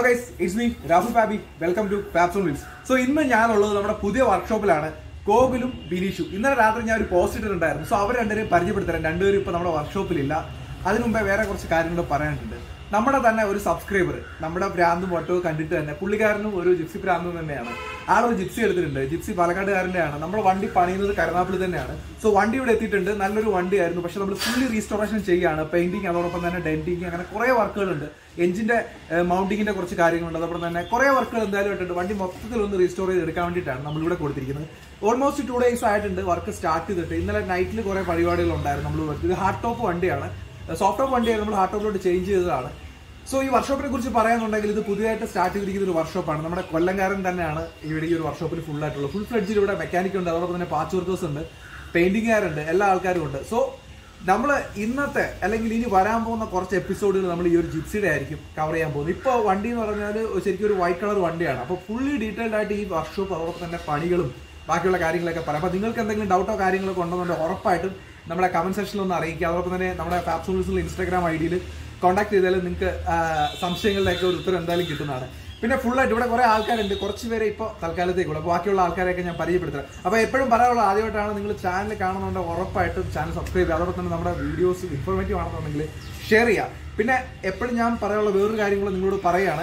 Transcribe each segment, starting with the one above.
Guys it's me Rahul Fabi welcome to Fabzone wheels so ഇന്ന് ഞാനുള്ളത് നമ്മുടെ പുതിയ വർക്ക്ഷോപ്പിലാണ് ഗോകുലും ബിനീഷും ഇന്നലെ രാത്രി ഞാൻ ഒരു പോസ്റ്റ് ഇട്ടിട്ടുണ്ടായിരുന്നു സോ അവർ രണ്ടുപേരും പരിചയപ്പെടുത്തരാം രണ്ടുപേരും ഇപ്പൊ നമ്മുടെ വർക്ക്ഷോപ്പിലില്ല അതിനു മുമ്പേ വേറെ കുറച്ച് കാര്യങ്ങൾ പറയാനുണ്ട് നമ്മുടെ തന്നെ ഒരു സബ്സ്ക്രൈബർ നമ്മുടെ ഭ്രാന്തും വട്ടവും കണ്ടിട്ട് തന്നെ പുള്ളിക്കാരനും ഒരു ജിപ്സി ഭ്രാന്തും തന്നെയാണ് ആളൊരു ജിപ്സി എടുത്തിട്ടുണ്ട് ജിപ്സി പാലക്കാടുകാരൻ്റെയാണ് നമ്മുടെ വണ്ടി പണിയുന്നത് കരുനാപ്പിളി തന്നെയാണ് സോ വണ്ടി ഇവിടെ എത്തിയിട്ടുണ്ട് നല്ലൊരു വണ്ടിയായിരുന്നു പക്ഷെ നമ്മൾ ഫുള്ളി റീസ്റ്റോറേഷൻ ചെയ്യുകയാണ് പെയിന്റിങ് അതോടൊപ്പം തന്നെ ഡെന്റിങ് അങ്ങനെ കുറേ വർക്കുകളുണ്ട് എഞ്ചിന്റെ മൗണ്ടിങ്ങിന്റെ കുറച്ച് കാര്യങ്ങളുണ്ട് അതോടൊപ്പം തന്നെ കുറേ വർക്കുകൾ എന്തായാലും ഇട്ടുണ്ട് വണ്ടി മൊത്തത്തിൽ ഒന്ന് റീസ്റ്റോർ ചെയ്ത് എടുക്കാൻ വേണ്ടിയിട്ടാണ് നമ്മളിവിടെ കൊടുത്തിരിക്കുന്നത് ഓൾമോസ്റ്റ് ടു ഡേയ്സ് ആയിട്ടുണ്ട് വർക്ക് സ്റ്റാർട്ട് ചെയ്തിട്ട് ഇന്നലെ നൈറ്റിൽ കുറേ പരിപാടികൾ ഉണ്ടായിരുന്നു നമ്മൾ ഇത് ഹാർഡ് ടോപ്പ് വണ്ടിയാണ് സോഫ്റ്റ് ടോപ്പ് വണ്ടിയാണ് നമ്മൾ ഹാർഡ് ടോപ്പിലോട്ട് ചേഞ്ച് ചെയ്തതാണ് സോ ഈ വർക്ക്ഷോപ്പിനെ കുറിച്ച് പറയാന്നുണ്ടെങ്കിൽ ഇത് പുതിയതായിട്ട് സ്റ്റാർട്ട് ചെയ്തിരിക്കുന്ന ഒരു വർക്ക്ഷോപ്പാണ് നമ്മുടെ കൊല്ലംകാരൻ തന്നെയാണ് ഇവിടെ ഈ ഒരു വർക്ക്ഷോപ്പിൽ ഫുൾ ആയിട്ടുള്ളത് ഫുൾ ഫ്ലെഡ്ജിൽ ഇവിടെ മെക്കാനിക് ഉണ്ട് അതോടൊപ്പം തന്നെ പാച്ച് വർക്കേഴ്സ് ഉണ്ട് പെയിന്റിങ്ങുകാരുണ്ട് എല്ലാ ആൾക്കാരും ഉണ്ട് സോ നമ്മൾ ഇന്നത്തെ അല്ലെങ്കിൽ ഇനി വരാൻ പോകുന്ന കുറച്ച് എപ്പിസോഡുകൾ നമ്മൾ ഈ ഒരു ജിപ്സിയുടെ ആയിരിക്കും കവർ ചെയ്യാൻ പോകുന്നത് ഇപ്പോൾ വണ്ടി എന്ന് പറഞ്ഞാൽ ശരിക്കും ഒരു വൈറ്റ് കളർ വണ്ടിയാണ് അപ്പോൾ ഫുള്ളി ഡീറ്റെയിൽഡ് ആയിട്ട് ഈ വർക്ക്ഷോപ്പ് അതോടൊപ്പം തന്നെ പണികളും ബാക്കിയുള്ള കാര്യങ്ങളൊക്കെ പറയാം അപ്പോൾ നിങ്ങൾക്ക് എന്തെങ്കിലും ഡൗട്ടോ കാര്യങ്ങളൊക്കെ ഉണ്ടെന്നുണ്ടെങ്കിൽ ഉറപ്പായിട്ടും നമ്മുടെ കമന്റ് സെക്ഷനിൽ ഒന്ന് അറിയിക്കുക അതോടൊപ്പം തന്നെ നമ്മുടെ ഫാപ്സോൾസിൽ ഇൻസ്റ്റാഗ്രാം ഐ ഡിയിൽ കോൺടാക്ട് ചെയ്താൽ നിങ്ങൾക്ക് സംശയങ്ങളിലേക്ക് ഒരു ഉത്തരം എന്തായാലും കിട്ടുന്നതാണ് പിന്നെ ഫുള്ളായിട്ട് ഇവിടെ കുറേ ആൾക്കാരുണ്ട് കുറച്ച് പേരെ ഇപ്പോൾ തൽക്കാലത്തേക്കുള്ളൂ അപ്പോൾ ബാക്കിയുള്ള ആൾക്കാരെയൊക്കെ ഞാൻ പരിചയപ്പെടുത്തരാം അപ്പോൾ എപ്പോഴും പറയാനുള്ള ആദ്യമായിട്ടാണ് നിങ്ങൾ ചാനൽ കാണുന്നുണ്ട് ഉറപ്പായിട്ടും ചാനൽ സബ്സ്ക്രൈബ് ചെയ്യുക അതോടൊപ്പം തന്നെ നമ്മുടെ വീഡിയോസ് ഇൻഫോർമേറ്റീവ് ആണെന്നുണ്ടെങ്കിൽ ഷെയർ ചെയ്യുക പിന്നെ എപ്പോഴും ഞാൻ പറയാനുള്ള വേറൊരു കാര്യം കൂടെ നിങ്ങളോട് പറയുകയാണ്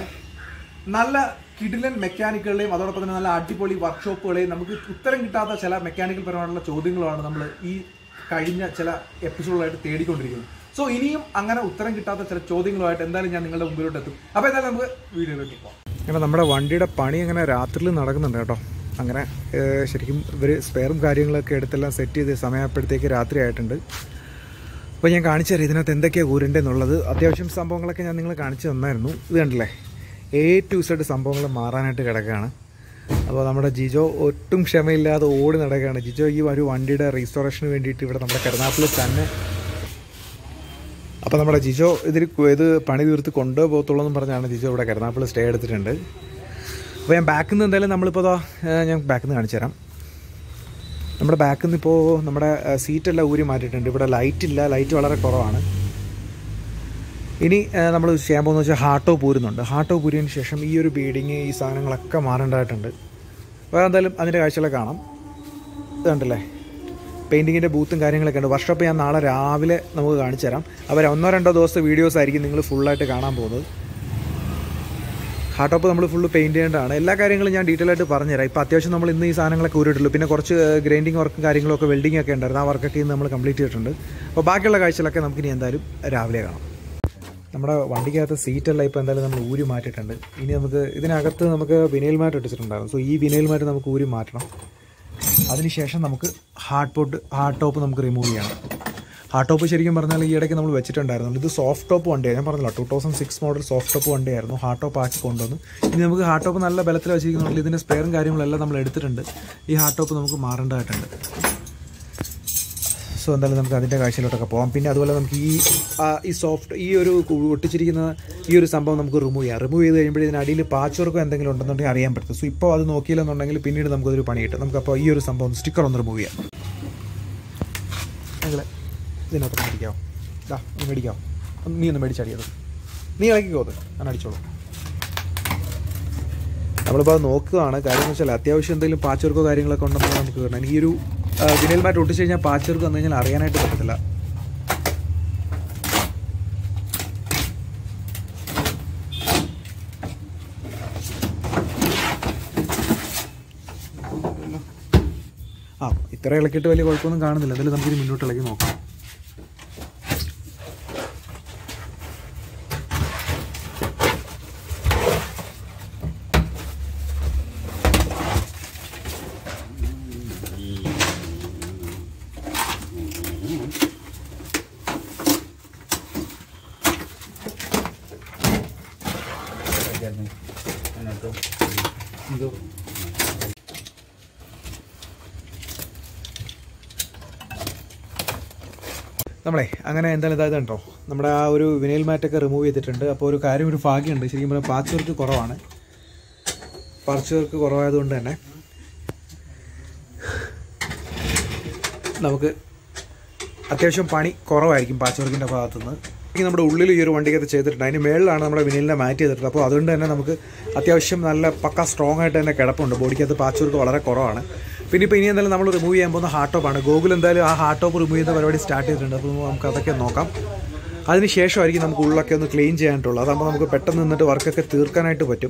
നല്ല കിടിലൻ മെക്കാനിക്കുകളുടെയും അതോടൊപ്പം തന്നെ നല്ല അടിപൊളി വർക്ക്ഷോപ്പുകളെയും നമുക്ക് ഉത്തരം കിട്ടാത്ത ചില മെക്കാനിക്കൽ പരമായിട്ടുള്ള ചോദ്യങ്ങളാണ് നമ്മൾ ഈ കഴിഞ്ഞ ചില എപ്പിസോഡുകളായിട്ട് തേടിക്കൊണ്ടിരിക്കുന്നത് സോ ഇനിയും അങ്ങനെ ഉത്തരം കിട്ടാത്ത ചില ചോദ്യങ്ങളുമായിട്ട് എന്തായാലും ഞാൻ നിങ്ങളുടെ മുമ്പിലോട്ട് എത്തും അപ്പോൾ എന്തായാലും നമുക്ക് വീഡിയോയിലേക്ക് പോകാം അങ്ങനെ നമ്മുടെ വണ്ടിയുടെ പണി അങ്ങനെ രാത്രിയിൽ നടക്കുന്നുണ്ട് കേട്ടോ അങ്ങനെ ഏഹ്, ശരിക്കും ഇവർ സ്പെയറും കാര്യങ്ങളൊക്കെ എടുത്തെല്ലാം സെറ്റ് ചെയ്ത് സമയപ്പോഴത്തേക്ക് രാത്രി ആയിട്ടുണ്ട് അപ്പോൾ ഞാൻ കാണിച്ചു തരാം ഇതിനകത്ത് എന്തൊക്കെയാണ് ഊരണ്ടെന്നുള്ളത് അത്യാവശ്യം സംഭവങ്ങളൊക്കെ ഞാൻ നിങ്ങൾ കാണിച്ചു തന്നായിരുന്നു ഇത് കണ്ടില്ലേ എ ടു സെഡ് സംഭവങ്ങൾ മാറാനായിട്ട് കിടക്കുകയാണ് അപ്പോൾ നമ്മുടെ ജിജോ ഒട്ടും ക്ഷമയില്ലാതെ ഓടി നടക്കുകയാണ് ജിജോ ഈ ഒരു വണ്ടിയുടെ റീസ്റ്റോറേഷന് വേണ്ടിയിട്ട് ഇവിടെ നമ്മുടെ കരുനാപ്പിൽ തന്നെ അപ്പോൾ നമ്മുടെ ജിജോ ഇതിൽ ഇത് പണി തീർത്ത് കൊണ്ടുപോകത്തുള്ളൂ എന്ന് പറഞ്ഞാണ് ജിജോ ഇവിടെ കരുനാപ്പിൾ സ്റ്റേ എടുത്തിട്ടുണ്ട് അപ്പോൾ ഞാൻ ബാക്കിൽ നിന്ന് എന്തായാലും നമ്മളിപ്പോൾ ദാ, ഏഹ്, ഞാൻ ബാക്കിൽ നിന്ന് കാണിച്ചു തരാം നമ്മുടെ ബാക്കിൽ നിന്ന് ഇപ്പോൾ നമ്മുടെ ഏഹ്, സീറ്റെല്ലാം ഊരി മാറ്റിയിട്ടുണ്ട് ഇവിടെ ലൈറ്റ് ഇല്ല ലൈറ്റ് വളരെ കുറവാണ് ഇനി ഏഹ്, നമ്മൾ ചെയ്യാൻ പോകുന്നത് വെച്ചാൽ ഹാട്ടോ പൂരുന്നുണ്ട് ഹാട്ടോ പൂരിയതിന് ശേഷം ഈ ഒരു ബീഡിങ് ഈ സാധനങ്ങളൊക്കെ മാറേണ്ടതായിട്ടുണ്ട് അപ്പോൾ എന്തായാലും അതിൻ്റെ കാഴ്ചകളൊക്കെ കാണാം ഇത് കണ്ടില്ലേ പെയിൻറ്റിങ്ങിൻ്റെ ബൂത്തും കാര്യങ്ങളൊക്കെ ഉണ്ട് വർക്ക്ഷോപ്പ് ഞാൻ നാളെ രാവിലെ നമുക്ക് കാണിച്ചു തരാം അവർ ഒന്നോ രണ്ടോ ദിവസത്തെ വീഡിയോസ് ആയിരിക്കും നിങ്ങൾ ഫുള്ളായിട്ട് കാണാൻ പോകുന്നത് ഹാർട്ട് ടോപ്പ് നമ്മൾ ഫുള്ള് പെയിൻറ്റ് ചെയ്യേണ്ടതാണ് എല്ലാ കാര്യങ്ങളും ഞാൻ ഡീറ്റെയിൽ ആയിട്ട് പറഞ്ഞുതരാം ഇപ്പോൾ അത്യാവശ്യം നമ്മൾ ഇന്ന് ഈ സാധനങ്ങളൊക്കെ ഊരിട്ടുള്ളൂ പിന്നെ കുറച്ച് ഗ്രൈൻഡിങ് വർക്കും കാര്യങ്ങളൊക്കെ വെൽഡിംഗ് ഒക്കെ ഉണ്ടായിരുന്നു ആ വർക്കൊക്കെ ഇന്ന് നമ്മൾ കംപ്ലീറ്റ് ചെയ്തിട്ടുണ്ട് അപ്പോൾ ബാക്കിയുള്ള കാഴ്ചകളൊക്കെ നമുക്ക് ഇനി എന്തായാലും രാവിലെ കാണാം നമ്മുടെ വണ്ടിക്കകത്ത് സീറ്റെല്ലാം ഇപ്പോൾ എന്തായാലും നമ്മൾ ഊരി മാറ്റിയിട്ടുണ്ട് ഇനി നമുക്ക് ഇതിനകത്ത് നമുക്ക് വിനയിൽ മാറ്റ് ഇട്ടിട്ടുണ്ടായിരുന്നു സോ ഈ വിനയിൽ മാറ്റ് നമുക്ക് ഊരി മാറ്റണം അതിനുശേഷം നമുക്ക് ഹാർഡ് പോട്ട് ഹാർഡ് ടോപ്പ് നമുക്ക് റിമൂവ് ചെയ്യണം ഹാർഡ് ടോപ്പ് ശരിക്കും പറഞ്ഞാൽ ഈ ഇടയ്ക്ക് നമ്മൾ വെച്ചിട്ടുണ്ടായിരുന്നു ഇത് സോഫ്റ്റ് ടോപ്പ് വണ്ടിയാണ് ഞാൻ പറഞ്ഞല്ലോ two thousand six model soft top വണ്ടിയായിരുന്നു ഹാർഡ് ടോപ്പ് ആക്കി കൊണ്ടുവന്നു ഇനി നമുക്ക് ഹാർഡ് ടോപ്പ് നല്ല ബലത്തിൽ വെച്ചിരിക്കുന്നുണ്ടെങ്കിൽ ഇതിൻ്റെ സ്പെയറും കാര്യങ്ങളെല്ലാം നമ്മൾ എടുത്തിട്ടുണ്ട് ഈ ഹാർഡ് ടോപ്പ് നമുക്ക് മാറേണ്ടതായിട്ടുണ്ട് സോ എന്തായാലും നമുക്ക് അതിൻ്റെ കാഴ്ചയിലോട്ടൊക്കെ പോകാം പിന്നെ അതുപോലെ നമുക്ക് ഈ ആ, ഈ സോഫ്റ്റ് ഈ ഒരു കു- ഒട്ടിച്ചിരിക്കുന്ന ഈ ഒരു സംഭവം നമുക്ക് റിമൂവ് ചെയ്യാം റിമൂവ് ചെയ്ത് കഴിയുമ്പോൾ ഇതിനടിയിൽ പാച്ച് വർക്കോ എന്തെങ്കിലും ഉണ്ടെന്നുണ്ടെങ്കിൽ അറിയാൻ പറ്റും സോ ഇപ്പോൾ അത് നോക്കിയില്ലെന്നുണ്ടെങ്കിൽ പിന്നീട് നമുക്കതൊരു പണി കിട്ടും നമുക്കപ്പോൾ ഈ ഒരു സംഭവം സ്റ്റിക്കർ ഒന്ന് റിമൂവ് ചെയ്യാം നിങ്ങൾ ഇതിനകത്ത് മേടിക്കാവോ ഇതാ നീ മേടിക്കാവോ ഒന്ന് നീ ഒന്ന് മേടിച്ചടിയത് നീ ഇളക്കിക്കോ അത് ഞാൻ അടിച്ചോളൂ നമ്മളിപ്പോൾ അത് നോക്കുകയാണ് കാര്യം എന്ന് വെച്ചാൽ അത്യാവശ്യം എന്തെങ്കിലും പാച്ച് വർക്കോ കാര്യങ്ങളൊക്കെ ഉണ്ടെന്ന് നമുക്ക് കിട്ടണം എനിക്ക് ഈ ഒരു വിനൽ മാറ്റ് ഒട്ടിച്ച് കഴിഞ്ഞാൽ പാച്ച് വർക്ക് വന്നു കഴിഞ്ഞാൽ അറിയാനായിട്ട് പറ്റത്തില്ല ആ ഇത്ര ഇളക്കിയിട്ട് വലിയ കുഴപ്പമൊന്നും കാണുന്നില്ല എന്തായാലും നമുക്കിനി മുന്നോട്ട് ഇളക്കി നോക്കാം നമ്മളെ അങ്ങനെ എന്തായാലും ഇതായത് കണ്ടോ നമ്മുടെ ആ ഒരു വിനയിൽ മാറ്റൊക്കെ റിമൂവ് ചെയ്തിട്ടുണ്ട് അപ്പോൾ ഒരു കാര്യം ഒരു ഭാഗ്യമുണ്ട് ശരിക്കും പറഞ്ഞാൽ പാച്ച് വർക്ക് കുറവാണ് പാച്ച് വർക്ക് കുറവായതുകൊണ്ട് തന്നെ നമുക്ക് അത്യാവശ്യം പണി കുറവായിരിക്കും പാച്ച് വർക്കിൻ്റെ ഭാഗത്തുനിന്ന് നമ്മുടെ ഉള്ളിൽ ഈ ഒരു വണ്ടിക്കകത്ത് ചെയ്തിട്ടുണ്ട് അതിന് മേളിലാണ് നമ്മുടെ വിനിലിനെ മാറ്റി ചെയ്തിട്ടുള്ളത് അപ്പോൾ അതുകൊണ്ട് തന്നെ നമുക്ക് അത്യാവശ്യം നല്ല പക്ക സ്ട്രോങ് ആയിട്ട് തന്നെ കിടപ്പുണ്ട് ബോഡിക്കകത്ത് പാച്ച് വർക്ക് വളരെ കുറവാണ് പിന്നെ ഇപ്പോൾ ഇനി എന്തായാലും നമ്മൾ റിമൂവ് ചെയ്യാൻ പോകുന്ന ഹാർട്ട് ടോപ്പാണ് ഗൂഗിൾ എന്തായാലും ആ ഹാർട്ട് ടോപ്പ് റിമൂവ് ചെയ്യുന്ന പരിപാടി സ്റ്റാർട്ട് ചെയ്തിട്ടുണ്ട് അപ്പോൾ നമുക്ക് അതൊക്കെ നോക്കാം അതിന് ശേഷമായിരിക്കും നമുക്ക് ഉള്ളൊക്കെ ഒന്ന് ക്ലീൻ ചെയ്യാനായിട്ടുള്ളത് അതാകുമ്പോൾ നമുക്ക് പെട്ടെന്ന് നിന്നിട്ട് വർക്കൊക്കെ തീർക്കാനായിട്ട് പറ്റും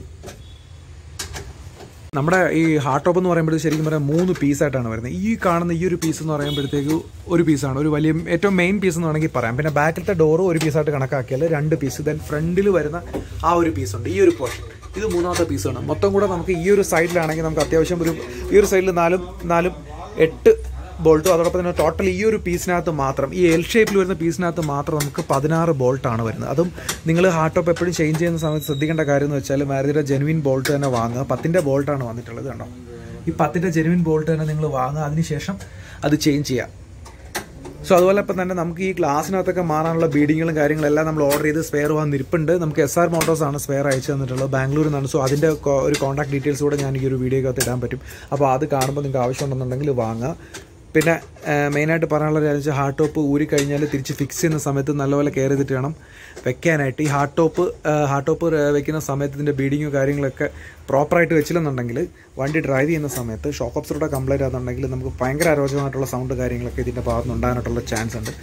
നമ്മുടെ ഈ ഹാർട്ട് ടോപ്പ് എന്ന് പറയുമ്പോൾ ശരിക്കും പറയാം മൂന്ന് പീസായിട്ടാണ് വരുന്നത് ഈ കാണുന്ന ഈ ഒരു പീസ് എന്ന് പറയുമ്പോഴത്തേക്ക് ഒരു പീസാണ് ഒരു വലിയ ഏറ്റവും മെയിൻ പീസ് എന്ന് വേണമെങ്കിൽ പറയാം പിന്നെ ബാക്കിലത്തെ ഡോറ് ഒരു പീസായിട്ട് കണക്കാക്കിയാൽ രണ്ട് പീസ് ദെൻ ഫ്രണ്ടിൽ വരുന്ന ആ ഒരു പീസ് ഉണ്ട് ഈ ഒരു പോർഷൻ ഇത് മൂന്നാമത്തെ പീസാണ് മൊത്തം കൂടെ നമുക്ക് ഈ ഒരു സൈഡിലാണെങ്കിൽ നമുക്ക് അത്യാവശ്യം ഒരു ഈ ഒരു സൈഡിൽ നാലും നാലും എട്ട് ബോൾട്ടും അതോടൊപ്പം തന്നെ ടോട്ടൽ ഈ ഒരു പീസിനകത്ത് മാത്രം ഈ എൽ ഷേപ്പിൽ വരുന്ന പീസിനകത്ത് മാത്രം നമുക്ക് പതിനാറ് ബോൾട്ടാണ് വരുന്നത് അതും നിങ്ങൾ ഹാർട്ട് ടോപ്പ് എപ്പോഴും ചേഞ്ച് ചെയ്യുന്ന സമയത്ത് ശ്രദ്ധിക്കേണ്ട കാര്യം എന്ന് വെച്ചാൽ മാരുതിയുടെ ജെനുവിൻ ബോൾട്ട് തന്നെ വാങ്ങുക പത്തിൻ്റെ ബോൾട്ടാണ് വന്നിട്ടുള്ളത് കണ്ടോ ഈ പത്തിൻ്റെ ജെനുവിൻ ബോൾട്ട് തന്നെ നിങ്ങൾ വാങ്ങുക അതിനുശേഷം അത് ചേഞ്ച് ചെയ്യുക സോ അതുപോലെ ഇപ്പം തന്നെ നമുക്ക് ഈ ഗ്ലാസിനകത്തൊക്കെ മാറാനുള്ള ബീഡിങ്ങുകളും കാര്യങ്ങളെല്ലാം നമ്മൾ ഓർഡർ ചെയ്ത് സ്പെയർ വന്നിരിപ്പുണ്ട് നമുക്ക് എസ് ആർ മോട്ടോഴ്സ് ആണ് സ്പെയർ അയച്ചു തന്നിട്ടുള്ളത് ബാംഗ്ലൂരിൽ നിന്നാണ് സോ അതിൻ്റെ കൊ- ഒരു കോൺടാക്ട് ഡീറ്റെയിൽസ് കൂടെ ഞാൻ ഈ ഒരു വീഡിയോക്കകത്ത് ഇടാൻ പറ്റും അപ്പോൾ അത് കാണുമ്പോൾ നിങ്ങൾക്ക് ആവശ്യമുണ്ടെന്നുണ്ടെങ്കിൽ വാങ്ങുക പിന്നെ മെയിനായിട്ട് പറയാനുള്ള കാര്യം വെച്ചാൽ ഹാർട്ട് ടോപ്പ് ഊരി കഴിഞ്ഞാൽ തിരിച്ച് ഫിക്സ് ചെയ്യുന്ന സമയത്ത് നല്ലപോലെ കെയർ ചെയ്തിട്ട് വേണം വെക്കാനായിട്ട് ഈ ഹാർട്ട് ടോപ്പ് ഹാർട്ട് ടോപ്പ് വെക്കുന്ന സമയത്ത് ഇതിൻ്റെ ബീഡിങ്ങോ കാര്യങ്ങളൊക്കെ പ്രോപ്പറായിട്ട് വെച്ചില്ലെന്നുണ്ടെങ്കിൽ വണ്ടി ഡ്രൈവ് ചെയ്യുന്ന സമയത്ത് ഷോക്ക് ഓപ്സറുടെ കംപ്ലൈൻറ്റ് ആണെന്നുണ്ടെങ്കിൽ നമുക്ക് ഭയങ്കര അരോചകമായിട്ടുള്ള സൗണ്ട് കാര്യങ്ങളൊക്കെ ഇതിൻ്റെ ഭാഗത്ത് നിന്ന് ഉണ്ടാകാനായിട്ടുള്ള ചാൻസ് ഉണ്ട്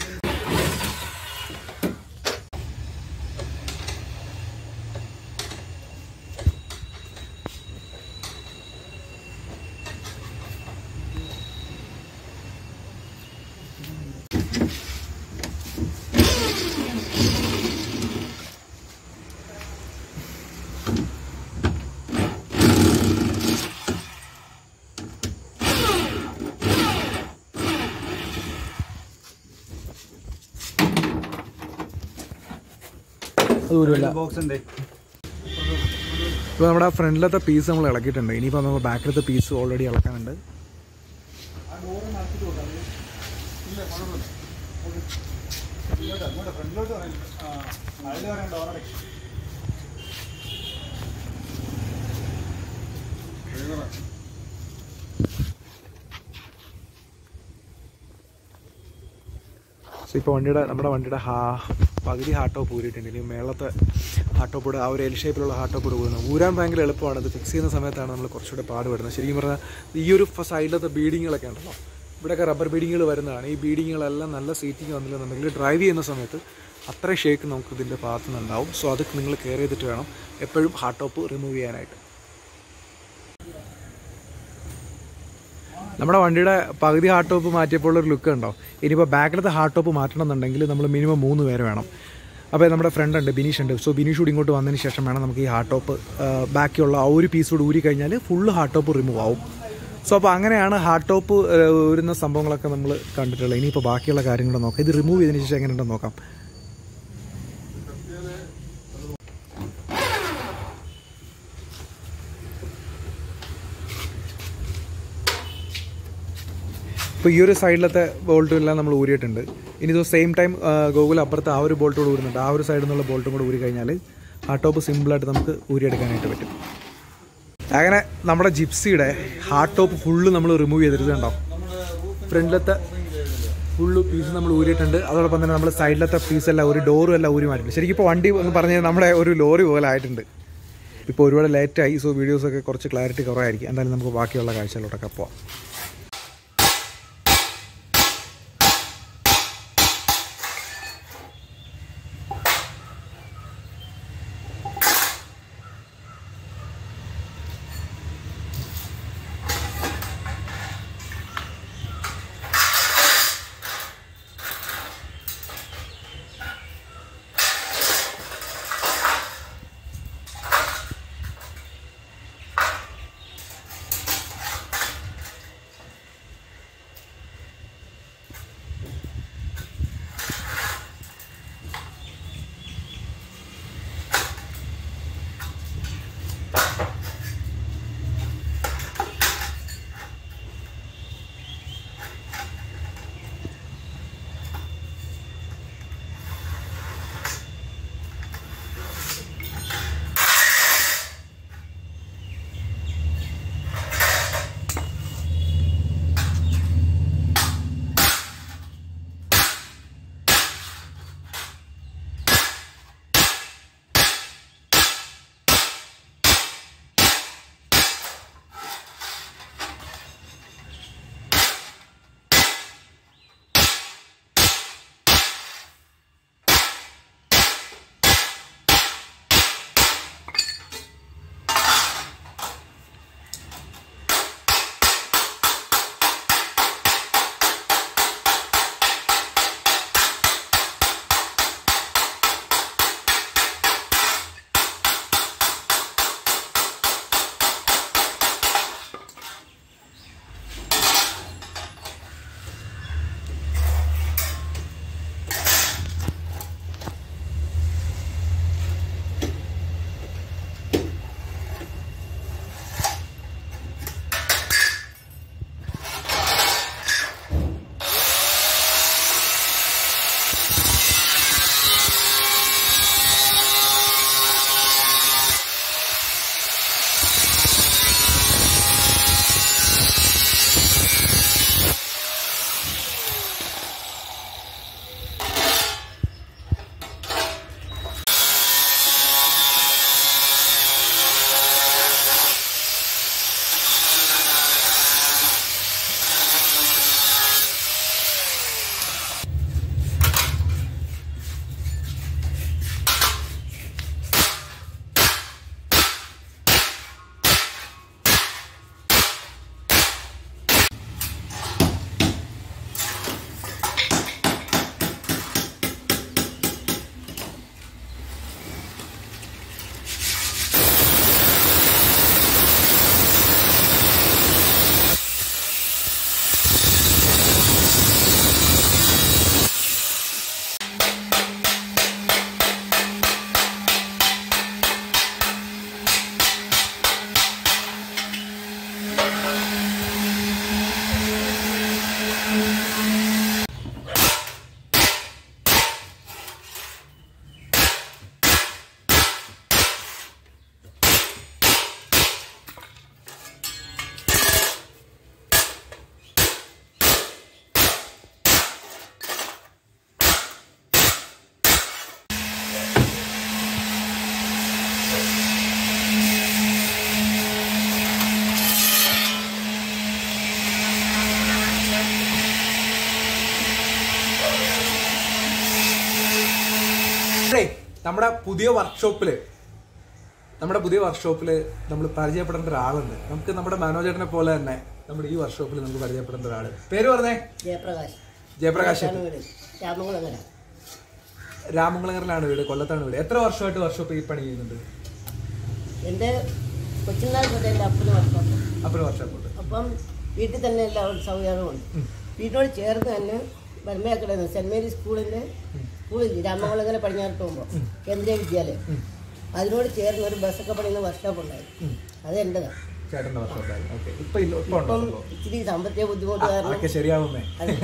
അത് ഒരുവല്ല ബോക്സ് ഉണ്ട് ഇപ്പോൾ നമ്മുടെ ഫ്രണ്ടിലത്തെ പീസ് നമ്മൾ ഇളക്കിയിട്ടുണ്ട് ഇനിയിപ്പോൾ നമ്മൾ ബാക്കിലത്തെ പീസ് ഓൾറെഡി ഇളക്കാനുണ്ട് സോ ഇപ്പോൾ വണ്ടിയുടെ നമ്മുടെ വണ്ടിയുടെ ഹാ പകുതി ഹാർട്ട് ടോപ്പ് ഊരിയിട്ടുണ്ട് ഇനി മേളത്തെ ഹാർട്ട് ടോപ്പോട് ആ ഒരു എൽ ഷേപ്പിലുള്ള ഹാർട്ട് ടോപ്പോട് ഊരുന്നത് ഊരാൻ ഭയങ്കര എളുപ്പമാണ് ഇത് ഫിക്സ് ചെയ്യുന്ന സമയത്താണ് നമ്മൾ കുറച്ചുകൂടെ പാടുപെടുന്നത് ശരിക്കും പറഞ്ഞാൽ ഈ ഒരു സൈഡിലത്തെ ബീഡിങ്ങുകളൊക്കെ ഉണ്ടല്ലോ ഇവിടെയൊക്കെ റബ്ബർ ബീഡിങ്ങുകൾ വരുന്നതാണ് ഈ ബീഡിങ്ങുകളെല്ലാം നല്ല സീറ്റിംഗ് വന്നില്ലെന്നുണ്ടെങ്കിൽ ഡ്രൈവ് ചെയ്യുന്ന സമയത്ത് അത്ര ഷേക്ക് നമുക്ക് ഇതിൻ്റെ ഭാഗത്തു നിന്നുണ്ടാവും സോ അത് നിങ്ങൾ കെയർ ചെയ്തിട്ട് വേണം എപ്പോഴും ഹാർട്ട് ടോപ്പ് റിമൂവ് ചെയ്യാനായിട്ട് നമ്മുടെ വണ്ടിയുടെ പകുതി ഹാർട്ട് ടോപ്പ് മാറ്റിയപ്പോൾ ഒരു ലുക്ക് ഉണ്ടോ ഇനിയിപ്പോൾ ബാക്കിലത്തെ ഹാർട്ട് ടോപ്പ് മാറ്റണമെന്നുണ്ടെങ്കിൽ നമ്മൾ മിനിമം മൂന്ന് പേര് വേണം അപ്പോൾ നമ്മുടെ ഫ്രണ്ട് ഉണ്ട് ബിനീഷ് ഉണ്ട് സോ ബിനീഷ് കൂടി ഇങ്ങോട്ട് വന്നതിന് ശേഷം വേണം നമുക്ക് ഈ ഹാർട്ട് ടോപ്പ് ബാക്കിയുള്ള ആ ഒരു പീസ് കൂടി ഊരി കഴിഞ്ഞാൽ ഫുള്ള് ഹാർട്ട് ടോപ്പ് റിമൂവ് ആവും സോ അപ്പോൾ അങ്ങനെയാണ് ഹാർട്ട് ടോപ്പ് ഊരുന്ന സംഭവങ്ങളൊക്കെ നമ്മൾ കണ്ടിട്ടുള്ളത് ഇനിയിപ്പോൾ ബാക്കിയുള്ള കാര്യങ്ങൾ നോക്കാം ഇത് റിമൂവ് ചെയ്തതിന് ശേഷം എങ്ങനെയുണ്ടെന്ന് നോക്കാം ഇപ്പോൾ ഈ ഒരു സൈഡിലത്തെ ബോൾട്ടും എല്ലാം നമ്മൾ ഊരിയിട്ടുണ്ട് ഇനി ഇത് സെയിം ടൈം ഗൂഗിൾ അപ്പുറത്ത് ആ ഒരു ബോൾട്ട് കൂടെ ഊരുന്നുണ്ട് ആ ഒരു സൈഡിൽ നിന്നുള്ള ബോൾട്ടും കൂടെ ഊരി കഴിഞ്ഞാൽ ആ ടോപ്പ് സിമ്പിളായിട്ട് നമുക്ക് ഊരിയെടുക്കാനായിട്ട് പറ്റും അങ്ങനെ നമ്മുടെ ജിപ്സിയുടെ ഹാർട്ട് ടോപ്പ് ഫുള്ള് നമ്മൾ റിമൂവ് ചെയ്തിട്ടുണ്ടോ ഫ്രണ്ടിലത്തെ ഫുള്ള് പീസ് നമ്മൾ ഊരിയിട്ടുണ്ട് അതോടൊപ്പം തന്നെ നമ്മൾ സൈഡിലത്തെ പീസെല്ലാം ഒരു ഡോറും എല്ലാം ഊരി മാറ്റിയിട്ടുണ്ട് ശരിക്കും ഇപ്പോൾ വണ്ടി എന്ന് പറഞ്ഞാൽ നമ്മുടെ ഒരു ലോറി പോലെ ആയിട്ടുണ്ട് ഇപ്പോൾ ഒരുപാട് ലേറ്റായി സോ വീഡിയോസൊക്കെ കുറച്ച് ക്ലാരിറ്റി കുറവായിരിക്കും എന്തായാലും നമുക്ക് ബാക്കിയുള്ള കാഴ്ചകളിലോട്ടൊക്കെ പോവാം ഇപ്പോഴേ നമ്മുടെ പുതിയ വർക്ക്ഷോപ്പില് നമ്മുടെ പുതിയ വർക്ക്ഷോപ്പിൽ നമ്മൾ പരിചയപ്പെടേണ്ട ഒരാളുണ്ട് നമുക്ക് നമ്മുടെ മനോജേട്ടനെ പോലെ തന്നെ നമ്മുടെ ഈ വർക്ക്ഷോപ്പിൽ നമുക്ക് പരിചയപ്പെടേണ്ട ഒരാൾ പേര് പറഞ്ഞേ ജയപ്രകാശ് ജയപ്രകാശ് ആണ് വീട് രാമകുളങ്ങര രാമംകുളങ്ങറിലാണ് വീട് കൊല്ലത്താണ് വീട് എത്ര വർഷമായിട്ട് വർക്ക്ഷോപ്പ് ഈ പണി ചെയ്യുന്നുണ്ട് എൻ്റെ കൊച്ചുനാൾ തൊട്ട് എൻ്റെ അപ്പന് വർഷം അപ്പന് വർക്ക്ഷോപ്പ് ഉണ്ട് അപ്പം വീട്ടിൽ തന്നെ എല്ലാ സൗകര്യങ്ങളുമുണ്ട് വീട്ടിനോട് ചേർന്ന് തന്നെ ബർമയാക്കിടുന്നത് സെൻറ് മേരി സ്കൂളിൻ്റെ സ്കൂളിൽ രാമകുളങ്ങര പടിഞ്ഞാറ് പോകുമ്പോൾ കേന്ദ്രീയ വിദ്യാലയം അതിനോട് ചേർന്ന് ഒരു ബസ്സൊക്കെ പണിയുന്ന വർക്ക്ഷോപ്പ് ഉണ്ടായി അത് എൻ്റെതാണ് ചേട്ടന്റെ വർക്ക്ഷോപ്പായി ഓക്കെ ഇപ്പൊ ഇല്ല ഇപ്പൊ ഉണ്ടോ ഇപ്പം ഇച്ചിരി സാമ്പത്തിക ബുദ്ധിമുട്ട് കാരണം ഒക്കെ ശരിയാവുന്നേ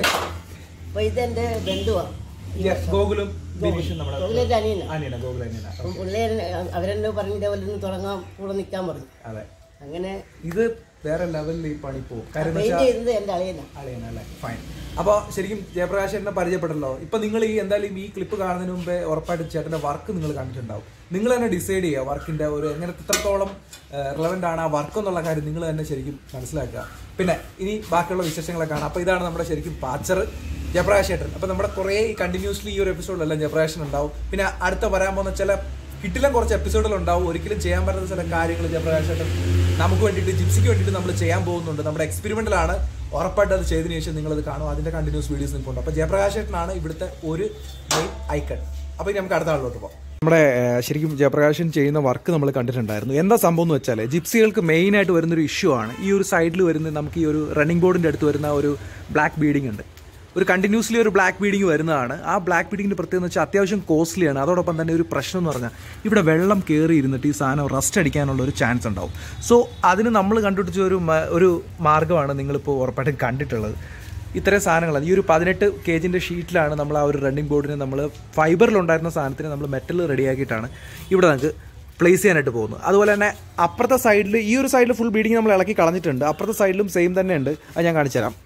അപ്പം ഇതെൻ്റെ ബന്ധുവാണ് ഈ Yeah, വർഷം. ഗോകുലും ബിനീഷും നമ്മുടെ ഗോകുലിൻ്റെ അനിയനാണ് അനിയന ഗോകുൽ അനിയന അപ്പം പുള്ളി അവരെന്നെ പറഞ്ഞ ഇതേപോലെ ഒന്ന് തുടങ്ങാൻ കൂടെ നിൽക്കാൻ പറഞ്ഞു അതെ അങ്ങനെ ഇത് വേറെ ലെവലിൽ ഈ പണി പോകും കാര്യം എന്ന് പെയിന്റ് വെച്ചാൽ ചെയ്തത് എൻ്റെ അളിയനാണ് അളിയനല്ലേ ഫൈൻ അപ്പോൾ ശരിക്കും ജയപ്രകാശ് ചേട്ടനെ പരിചയപ്പെട്ടല്ലോ ഇപ്പൊ നിങ്ങൾ ഈ എന്തായാലും ഈ ക്ലിപ്പ് കാണുന്നതിന് മുമ്പേ ഉറപ്പായിട്ടും ചേട്ടന്റെ വർക്ക് നിങ്ങൾ കണ്ടിട്ടുണ്ടാവും നിങ്ങൾ തന്നെ ഡിസൈഡ് ചെയ്യുക വർക്കിന്റെ ഒരു എങ്ങനെ എത്രത്തോളം റിലവൻ്റ് ആണ് ആ വർക്ക് എന്നുള്ള കാര്യം നിങ്ങൾ തന്നെ ശരിക്കും മനസ്സിലാക്കുക പിന്നെ ഇനി ബാക്കിയുള്ള വിശേഷങ്ങളൊക്കെ കാണാം അപ്പോൾ ഇതാണ് നമ്മുടെ ശരിക്കും പാച്ചർ ജയപ്രകാശ് ചേട്ടൻ അപ്പോൾ നമ്മുടെ കുറേ കണ്ടിന്യൂസ്ലി ഈ ഒരു എപ്പിസോഡിലെല്ലാം ജയപ്രകാശൻ ഉണ്ടാവും പിന്നെ അടുത്ത വരാൻ പോകുന്ന ചില കിട്ടിലും കുറച്ച് എപ്പിസോഡുകൾ ഉണ്ടാവും ഒരിക്കലും ചെയ്യാൻ പറ്റാത്ത ചില കാര്യങ്ങൾ ജയപ്രകാശ് ചേട്ടൻ നമുക്ക് വേണ്ടിയിട്ട് ജിപ്സിക്ക് വേണ്ടിയിട്ട് നമ്മൾ ചെയ്യാൻ പോകുന്നുണ്ട് നമ്മുടെ എക്സ്പെരിമെന്റലാണ് ഉറപ്പായിട്ട് അത് ചെയ്തതിനു ശേഷം നിങ്ങളത് കാണും അതിന്റെ കണ്ടിന്യൂസ് വീഡിയോസ് നിൽപ്പുണ്ട് അപ്പോൾ ജയപ്രകാശ് ചേട്ടനാണ് ഇവിടുത്തെ ഒരു മെയിൻ ഐക്കൺ അപ്പോൾ ഇനി നമുക്ക് അടുത്ത ആളിലോട്ട് പോകാം നമ്മുടെ ഏഹ്, ശരിക്കും ജയപ്രകാശൻ ചെയ്യുന്ന വർക്ക് നമ്മൾ കണ്ടിട്ടുണ്ടായിരുന്നു എന്താ സംഭവം എന്ന് വെച്ചാൽ ജിപ്സികൾക്ക് മെയിനായിട്ട് വരുന്നൊരു ഇഷ്യൂ ആണ് ഈ ഒരു സൈഡിൽ വരുന്ന നമുക്ക് ഈ ഒരു റണ്ണിംഗ് ബോർഡിൻ്റെ അടുത്ത് വരുന്ന ഒരു ബ്ലാക്ക് ബീഡിംഗ് ഉണ്ട് ഒരു കണ്ടിന്യൂസ്ലി ഒരു ബ്ലാക്ക് ബീഡിംഗ് വരുന്നതാണ് ആ ബ്ലാക്ക് ബീഡിങ്ങിൻ്റെ പ്രത്യേകത എന്ന് വെച്ചാൽ അത്യാവശ്യം കോസ്റ്റ്ലിയാണ് അതോടൊപ്പം തന്നെ ഒരു പ്രശ്നം എന്ന് പറഞ്ഞാൽ ഇവിടെ വെള്ളം കയറി ഇരുന്നിട്ട് ഈ സാധനം റസ്റ്റ് അടിക്കാനുള്ള ഒരു ചാൻസ് ഉണ്ടാവും സോ അതിന് നമ്മൾ കണ്ടുപിടിച്ച ഒരു മ- ഒരു മാർഗ്ഗമാണ് നിങ്ങളിപ്പോൾ ഉറപ്പായിട്ടും കണ്ടിട്ടുള്ളത് ഇത്രയും സാധനങ്ങളാണ് ഈ ഒരു പതിനെട്ട് കേജിൻ്റെ ഷീറ്റിലാണ് നമ്മൾ ആ ഒരു റണ്ണിംഗ് ബോർഡിനെ നമ്മൾ ഫൈബറിലുണ്ടായിരുന്ന സാധനത്തിന് നമ്മൾ മെറ്റൽ റെഡിയാക്കിയിട്ടാണ് ഇവിടെ നമുക്ക് പ്ലേസ് ചെയ്യാനായിട്ട് പോകുന്നത് അതുപോലെ തന്നെ അപ്പുറത്തെ സൈഡിൽ ഈ ഒരു സൈഡിൽ ഫുൾ ബീഡിങ് നമ്മൾ ഇളക്കി കളഞ്ഞിട്ടുണ്ട് അപ്പുറത്തെ സൈഡിലും സെയിം തന്നെ ഉണ്ട് അത് ഞാൻ കാണിച്ചു തരാം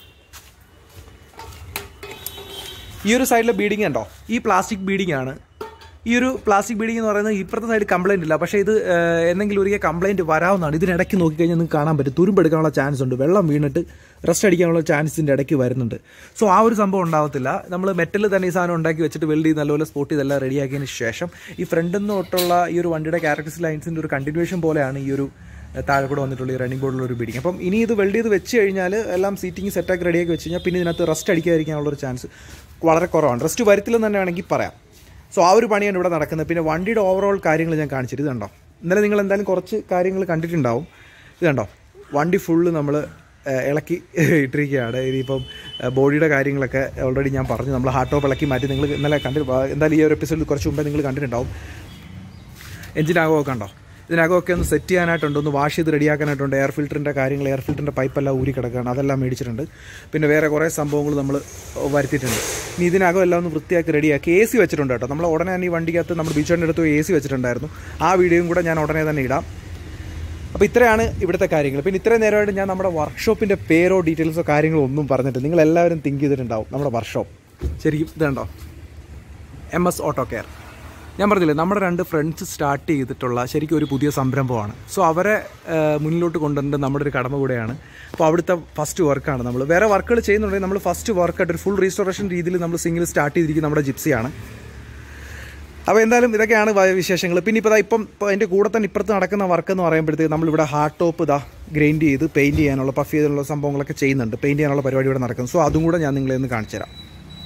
ഈ ഒരു സൈഡിലെ ബീഡിങ് ഉണ്ടോ ഈ പ്ലാസ്റ്റിക് ബീഡിങ് ആണ് ഈ ഒരു പ്ലാസ്റ്റിക് ബീഡിങ് എന്ന് പറയുന്നത് ഇപ്പുറത്തെ സൈഡ് കംപ്ലൈൻറ്റ് ഇല്ല പക്ഷേ ഇത് ഏഹ്, എന്തെങ്കിലും ഒരിക്കൽ കംപ്ലൈൻറ്റ് വരാവുന്നതാണ് ഇതിനിടയ്ക്ക് നോക്കിക്കഴിഞ്ഞാൽ നിങ്ങൾക്ക് കാണാൻ പറ്റും തുരുമ്പെടുക്കാനുള്ള ചാൻസ് ഉണ്ട് വെള്ളം വീണിട്ട് റെസ്റ്റ് അടിക്കാനുള്ള ചാൻസ് ഇതിൻ്റെ ഇടയ്ക്ക് വരുന്നുണ്ട് സോ ആ ഒരു സംഭവം ഉണ്ടാവത്തില്ല നമ്മൾ മെറ്റൽ തന്നെ ഈ സാധനം ഉണ്ടാക്കി വെച്ചിട്ട് വെൽഡ് ചെയ്ത് നല്ലപോലെ സ്പോട്ട് ചെയ്തെല്ലാം റെഡിയാക്കിയതിന് ശേഷം ഈ ഫ്രണ്ടിൽ നിന്ന് തൊട്ടുള്ള ഈ ഒരു വണ്ടിയുടെ ക്യാരക്ടേഴ്സ് ലൈൻസിൻ്റെ ഒരു കണ്ടിന്യൂഷൻ പോലെയാണ് ഈ ഒരു ഏഹ്, താഴെ കൂടെ വന്നിട്ടുള്ള ഈ റണ്ണിംഗ് ബോർഡിലുള്ള ഒരു ബീഡിങ് അപ്പം ഇനി ഇത് വെൽഡ് ചെയ്ത് വെച്ച് കഴിഞ്ഞാൽ എല്ലാം സീറ്റിംഗ് സെറ്റാക്കി റെഡിയാക്കി വെച്ച് കഴിഞ്ഞാൽ പിന്നെ ഇതിനകത്ത് റെസ്റ്റ് അടിക്കാതിരിക്കാനുള്ള ഒരു ചാൻസ് വളരെ കുറവാണ് റെസ്റ്റ് വരത്തില്ലെന്ന് തന്നെ വേണമെങ്കിൽ പറയാം സോ ആ ഒരു പണിയാണ് ഇവിടെ നടക്കുന്നത് പിന്നെ വണ്ടിയുടെ ഓവറോൾ കാര്യങ്ങൾ ഞാൻ കാണിച്ചിട്ട് ഇത് കണ്ടോ ഇന്നലെ നിങ്ങൾ എന്തായാലും കുറച്ച് കാര്യങ്ങൾ കണ്ടിട്ടുണ്ടാവും ഇത് കണ്ടോ വണ്ടി ഫുള്ള് നമ്മൾ ഇളക്കി ഇട്ടിരിക്കുകയാണ് ഇനിയിപ്പം ബോഡിയുടെ കാര്യങ്ങളൊക്കെ ഓൾറെഡി ഞാൻ പറഞ്ഞു നമ്മൾ ഹാർട്ട് ടോപ്പ് ഇളക്കി മാറ്റി നിങ്ങൾ ഇന്നലെ കണ്ടി എന്തായാലും ഈ ഒരു എപ്പിസോഡിൽ കുറച്ച് മുമ്പേ നിങ്ങൾ കണ്ടിട്ടുണ്ടാവും എഞ്ചിനകമൊക്കെ കണ്ടോ ഇതിനകമൊക്കെ ഒന്ന് സെറ്റ് ചെയ്യാനായിട്ടുണ്ട് ഒന്ന് വാഷ് ചെയ്ത് റെഡിയാക്കാനായിട്ടുണ്ട് എയർ ഫിൽറ്ററിൻ്റെ കാര്യങ്ങൾ എയർ ഫിൽറ്ററിൻ്റെ പൈപ്പെല്ലാം ഊരി കിടക്കുകയാണ് അതെല്ലാം മേടിച്ചിട്ടുണ്ട് പിന്നെ വേറെ കുറേ സംഭവങ്ങൾ നമ്മൾ വരുത്തിയിട്ടുണ്ട് ഇനി ഇതിനകം എല്ലാം ഒന്ന് വൃത്തിയാക്കി റെഡിയാക്കി എ സി വെച്ചിട്ടുണ്ട് കേട്ടോ നമ്മൾ ഉടനെ തന്നെ ഈ വണ്ടിക്കകത്ത് നമ്മൾ ബീച്ചോൻ്റെ അടുത്ത് എ സി വെച്ചിട്ടുണ്ടായിരുന്നു ആ വീഡിയോയും കൂടെ ഞാൻ ഉടനെ തന്നെ ഇടാം അപ്പോൾ ഇത്രയാണ് ഇവിടുത്തെ കാര്യങ്ങൾ പിന്നെ ഇത്രയും നേരമായിട്ട് ഞാൻ നമ്മുടെ വർക്ക്ഷോപ്പിൻ്റെ പേരോ ഡീറ്റെയിൽസോ കാര്യങ്ങളോ ഒന്നും പറഞ്ഞിട്ട് നിങ്ങൾ എല്ലാവരും തിങ്ക് ചെയ്തിട്ടുണ്ടാവും നമ്മുടെ വർക്ക്ഷോപ്പ് ശരിക്കും ഇതുണ്ടോ എം എസ് ഓട്ടോ കെയർ ഞാൻ പറഞ്ഞില്ലേ നമ്മുടെ രണ്ട് ഫ്രണ്ട്സ് സ്റ്റാർട്ട് ചെയ്തിട്ടുള്ള ശരിക്കും ഒരു പുതിയ സംരംഭമാണ് സോ അവരെ ആ, മുന്നിലോട്ട് കൊണ്ടുവരേണ്ടത് നമ്മുടെ ഒരു കടമ കൂടെയാണ് അപ്പോൾ അവിടുത്തെ ഫസ്റ്റ് വർക്കാണ് നമ്മൾ വേറെ വർക്കുകൾ ചെയ്യുന്നുണ്ടെങ്കിൽ നമ്മൾ ഫസ്റ്റ് വർക്കായിട്ട് ഒരു ഫുൾ റീസ്റ്റോറേഷൻ രീതിയിൽ നമ്മൾ സിംഗിൾ സ്റ്റാർട്ട് ചെയ്തിരിക്കുന്ന നമ്മുടെ ജിപ്സിയാണ് അപ്പോൾ എന്തായാലും ഇതൊക്കെയാണ് വ- വിശേഷങ്ങൾ പിന്നെ ഇപ്പോൾ ദാ ഇപ്പം ഇപ്പോൾ അതിൻ്റെ കൂടെ തന്നെ ഇപ്പുറത്ത് നടക്കുന്ന വർക്ക് എന്ന് പറയുമ്പോഴത്തേക്ക് നമ്മളിവിടെ ഹാർഡ് ടോപ്പ് ഇതാ ഗ്രൈൻഡ് ചെയ്ത് പെയിൻറ്റ് ചെയ്യാനുള്ള പഫ് ചെയ്തുള്ള സംഭവങ്ങളൊക്കെ ചെയ്യുന്നുണ്ട് പെയിൻറ്റ് ചെയ്യാനുള്ള പരിപാടി ഇവിടെ നടക്കുന്നു സോ അതും കൂടെ ഞാൻ നിങ്ങളെ ഒന്ന് കാണിച്ചു തരാം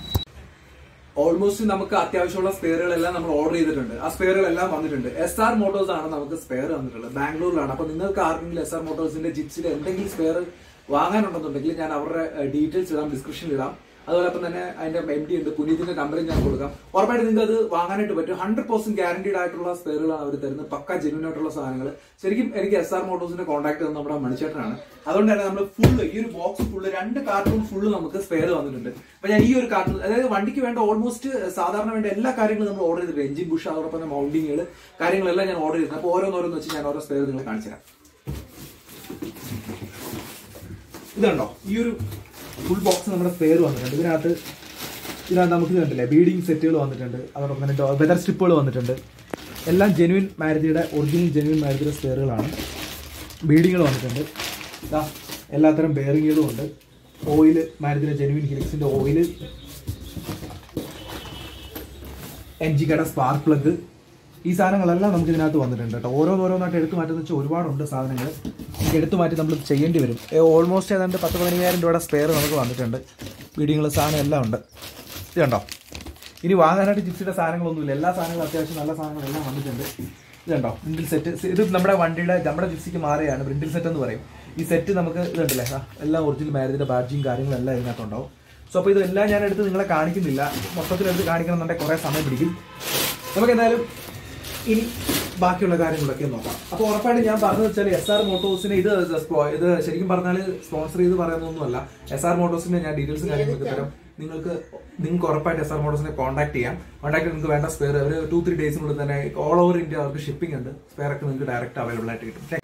ഓൾമോസ്റ്റ് നമുക്ക് അത്യാവശ്യമുള്ള സ്പെയറുകളെല്ലാം നമ്മൾ ഓർഡർ ചെയ്തിട്ടുണ്ട് ആ സ്പെയറുകളെല്ലാം വന്നിട്ടുണ്ട് എസ് ആർ മോട്ടോഴ്സ് ആണ് നമുക്ക് സ്പെയർ വന്നിട്ടുള്ളത് ബാംഗ്ലൂരിലാണ് അപ്പൊ നിങ്ങൾക്ക് ആർക്കെങ്കിലും എസ് ആർ മോട്ടോഴ്സിന്റെ ജിപ്സിന്റെ എന്തെങ്കിലും സ്പെയർ വാങ്ങാനുണ്ടെന്നുണ്ടെങ്കിൽ ഞാൻ അവരുടെ ഡീറ്റെയിൽസ് ഇടാം ഡിസ്ക്രിപ്ഷനിൽ ഇടാം അതോടൊപ്പം തന്നെ അതിന്റെ എം ഡി ഉണ്ട് പുനീതിന്റെ നമ്പറും ഞാൻ കൊടുക്കാം ഉറപ്പായിട്ട് നിങ്ങൾക്ക് അത് വാങ്ങാനായിട്ട് പറ്റും ഹൺഡ്രഡ് പെർസെന്റ് ഗ്യാരണ്ടീഡ് ആയിട്ടുള്ള സ്പെയറുകളാണ് അവർ തരുന്നത് പക്ക ജെന്യൂൻ ആയിട്ടുള്ള സാധനങ്ങൾ ശരിക്കും എനിക്ക് എസ് ആർ മോട്ടോഴ്സിന്റെ കോൺടാക്ട് തന്ന നമ്മുടെ മണിച്ചേട്ടനാണ് അതുകൊണ്ട് തന്നെ നമ്മൾ ഫുള്ള് ഈ ഒരു ബോക്സ് ഫുള്ള് രണ്ട് കാർട്ടൂൺ ഫുള്ള് നമുക്ക് സ്പെയർ വന്നിട്ടുണ്ട് അപ്പൊ ഞാൻ ഈ ഒരു കാർട്ടൂൺ അതായത് വണ്ടിക്ക് വേണ്ട ഓൾമോസ്റ്റ് സാധാരണ വേണ്ട എല്ലാ കാര്യങ്ങളും നമ്മൾ ഓർഡർ ചെയ്തിട്ടുണ്ട് എഞ്ചിൻ ബുഷ് അതോടൊപ്പം തന്നെ മൗണ്ടിങ്ങുകൾ കാര്യങ്ങളെല്ലാം ഞാൻ ഓർഡർ ചെയ്തിട്ടുണ്ട് അപ്പോൾ ഓരോന്നോരോന്ന് വെച്ച് ഞാൻ ഓരോ സ്പെയർ നിങ്ങൾ കാണിച്ചു തരാം ഇതുണ്ടോ ഈ ഒരു ഫുൾ ബോക്സ് നമ്മുടെ സ്പെയർ വന്നിട്ടുണ്ട് ഇതിനകത്ത് ഇതിനകത്ത് നമുക്ക് ഇത് കണ്ടില്ലേ ബീഡിങ് സെറ്റുകൾ വന്നിട്ടുണ്ട് അതോടൊപ്പം തന്നെ വെതർ സ്ട്രിപ്പുകൾ വന്നിട്ടുണ്ട് എല്ലാം ജെനുവിൻ മാരുതിയുടെ ഒറിജിനൽ ജെനുവിൻ മാരുതിയുടെ സ്പെയറുകളാണ് ബീഡിങ്ങുകൾ വന്നിട്ടുണ്ട് ഇതാ എല്ലാത്തരം ബെയറിങ്ങുകളും ഉണ്ട് ഓയിൽ മാരുതിയുടെ ജെനുവിൻ ഹിലിക്സിന്റെ ഓയിൽ എൻ ജി കട സ്പാർക്ക് പ്ലഗ് ഈ സാധനങ്ങളെല്ലാം നമുക്ക് ഇതിനകത്ത് വന്നിട്ടുണ്ട് കേട്ടോ ഓരോന്നോരോന്നായിട്ട് എടുത്തു മാറ്റുന്ന വെച്ചാൽ ഒരുപാടുണ്ട് സാധനങ്ങൾ നമുക്ക് എടുത്തു മാറ്റി നമ്മൾ ചെയ്യേണ്ടി വരും ഓൾമോസ്റ്റ് ഏതാണ്ട് പത്ത് പതിനയ്യായിരം രൂപയുടെ സ്പെയർ നമുക്ക് വന്നിട്ടുണ്ട് വീഡിയോകൾ സാധനം എല്ലാം ഉണ്ട് ഇത് കണ്ടോ ഇനി വാങ്ങാനായിട്ട് ജിപ്സിയുടെ സാധനങ്ങളൊന്നുമില്ല എല്ലാ സാധനങ്ങളും അത്യാവശ്യം നല്ല സാധനങ്ങളെല്ലാം വന്നിട്ടുണ്ട് ഇത് കണ്ടോ ബ്രിണ്ടിൽ സെറ്റ് ഇത് നമ്മുടെ വണ്ടിയുടെ നമ്മുടെ ജിപ്സിക്ക് മാറിയാണ് ബ്രിണ്ടിൽ സെറ്റ് എന്ന് പറയും ഈ സെറ്റ് നമുക്ക് ഇത് കണ്ടില്ലേ ആ, എല്ലാം ഒറിജിനൽ മാരേജിന്റെ ബാഡ്ജിയും കാര്യങ്ങളെല്ലാം ഇതിനകത്തുണ്ടാവും സോ അപ്പോൾ ഇതെല്ലാം ഞാൻ എടുത്ത് നിങ്ങളെ കാണിക്കുന്നില്ല മൊത്തത്തിൽ എടുത്ത് കാണിക്കണമെന്നുണ്ടെങ്കിൽ കുറേ സമയം പിടിക്കും നമുക്ക് എന്തായാലും ഇനി ബാക്കിയുള്ള കാര്യങ്ങളൊക്കെ നോക്കാം അപ്പോൾ ഉറപ്പായിട്ട് ഞാൻ പറഞ്ഞു വെച്ചാൽ എസ് ആർ മോട്ടോഴ്സിന് ഇത് സ്പോ- ഇത് ശരിക്കും പറഞ്ഞാൽ സ്പോൺസർ ചെയ്ത് പറയുന്നൊന്നുമല്ല എസ് ആർ മോട്ടോഴ്സിന്റെ ഞാൻ ഡീറ്റെയിൽസ് കാര്യങ്ങളൊക്കെ തരാം നിങ്ങൾക്ക് നിങ്ങൾക്ക് ഉറപ്പായിട്ട് എസ് ആർ മോട്ടോഴ്സിനെ കോൺടാക്ട് ചെയ്യാം കോൺടാക്ട് നിങ്ങൾക്ക് വേണ്ട സ്പെയർ അവർ ടു ത്രീ ഡേയ്സിനുള്ളിൽ തന്നെ ഓൾ ഓവർ ഇന്ത്യ അവർക്ക് ഷിപ്പിംഗ് ഉണ്ട് സ്പെയർ ഒക്കെ നിങ്ങൾക്ക് ഡയറക്റ്റ് അവൈലബിൾ ആയിട്ട് കിട്ടും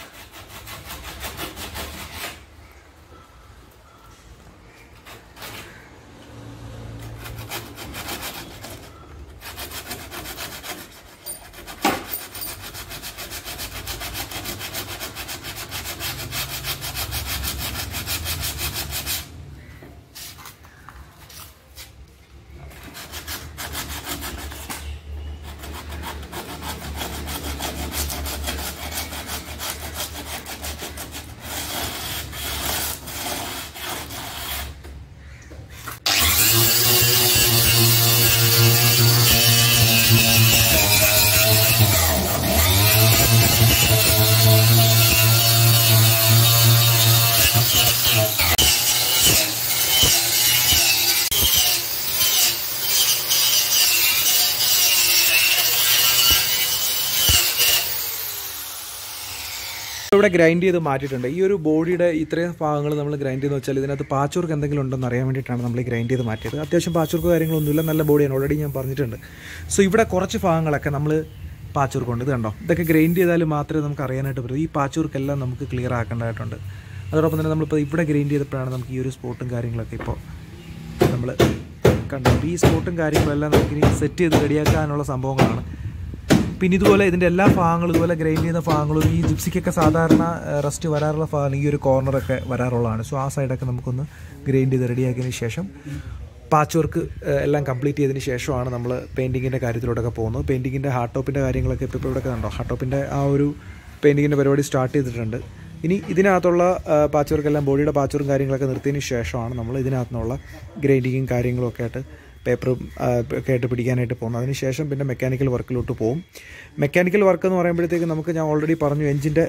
ഇവിടെ ഗ്രൈൻഡ് ചെയ്ത് മാറ്റിയിട്ടുണ്ട് ഈ ഒരു ബോഡിയുടെ ഇത്രയും ഭാഗങ്ങൾ നമ്മൾ ഗ്രൈൻഡ് ചെയ്തെന്ന് വെച്ചാൽ ഇതിനകത്ത് പാച്ചൂർക്ക് എന്തെങ്കിലും ഉണ്ടെന്ന് അറിയാൻ വേണ്ടിയിട്ടാണ് നമ്മൾ ഈ ഗ്രൈൻഡ് ചെയ്ത് മാറ്റിയത് അത്യാവശ്യം പാച്ചൂർക്ക് കാര്യങ്ങളൊന്നുമില്ല നല്ല ബോഡിയാണ് ഓൾറെഡി ഞാൻ പറഞ്ഞിട്ടുണ്ട് സോ ഇവിടെ കുറച്ച് ഭാഗങ്ങളൊക്കെ നമ്മൾ പാച്ചൂർക്കുണ്ട് ഇത് കണ്ടോ ഇതൊക്കെ ഗ്രൈൻഡ് ചെയ്താൽ മാത്രമേ നമുക്ക് അറിയാനായിട്ട് പറ്റൂ ഈ പാച്ചൂർക്കെല്ലാം നമുക്ക് ക്ലിയർ ആക്കേണ്ടതായിട്ടുണ്ട് അതോടൊപ്പം തന്നെ നമ്മളിപ്പോൾ ഇവിടെ ഗ്രൈൻഡ് ചെയ്തപ്പോഴാണ് നമുക്ക് ഈ ഒരു സ്പോട്ടും കാര്യങ്ങളൊക്കെ ഇപ്പോൾ നമ്മൾ കണ്ടു ഈ സ്പോട്ടും കാര്യങ്ങളെല്ലാം നമുക്കിനി സെറ്റ് ചെയ്ത് റെഡിയാക്കാനുള്ള സംഭവങ്ങളാണ് പിന്നെ ഇതുപോലെ ഇതിൻ്റെ എല്ലാ ഭാഗങ്ങളും ഇതുപോലെ ഗ്രൈൻഡ് ചെയ്യുന്ന ഭാഗങ്ങളും ഈ ജിപ്സിക്കൊക്കെ സാധാരണ റെസ്റ്റ് വരാറുള്ള ഭാഗം ഈ ഒരു കോർണറൊക്കെ വരാറുള്ളതാണ് സോ ആ സൈഡൊക്കെ നമുക്കൊന്ന് ഗ്രൈൻഡ് ചെയ്ത് റെഡിയാക്കിയതിന് ശേഷം പാച്ച് വർക്ക് എല്ലാം കംപ്ലീറ്റ് ചെയ്തതിന് ശേഷമാണ് നമ്മൾ പെയിൻറ്റിങ്ങിൻ്റെ കാര്യത്തിലോട്ടൊക്കെ പോകുന്നത് പെയിൻറ്റിങ്ങിൻ്റെ ഹാർഡ് ടോപ്പിൻ്റെ കാര്യങ്ങളൊക്കെ ഇപ്പോൾ ഇവിടെ കണ്ടോ ഹാർഡ് ടോപ്പിൻ്റെ ആ ഒരു പെയിൻറ്റിങ്ങിൻ്റെ പരിപാടി സ്റ്റാർട്ട് ചെയ്തിട്ടുണ്ട് ഇനി ഇതിനകത്തുള്ള പാച്ച് വർക്കെല്ലാം ബോഡിയുടെ പാച്ച് വർക്കും കാര്യങ്ങളൊക്കെ നിർത്തിയതിന് ശേഷമാണ് നമ്മൾ ഇതിനകത്തുനിന്നുള്ള ഗ്രൈൻഡിങ്ങും കാര്യങ്ങളും ഒക്കെ ആയിട്ട് പേപ്പറും ആ, ഒക്കെ ആയിട്ട് പിടിക്കാനായിട്ട് പോകുന്നത് അതിന് ശേഷം പിന്നെ മെക്കാനിക്കൽ വർക്കിലോട്ട് പോകും മെക്കാനിക്കൽ വർക്ക് എന്ന് പറയുമ്പോഴത്തേക്ക് നമുക്ക് ഞാൻ ഓൾറെഡി പറഞ്ഞു എഞ്ചിൻ്റെ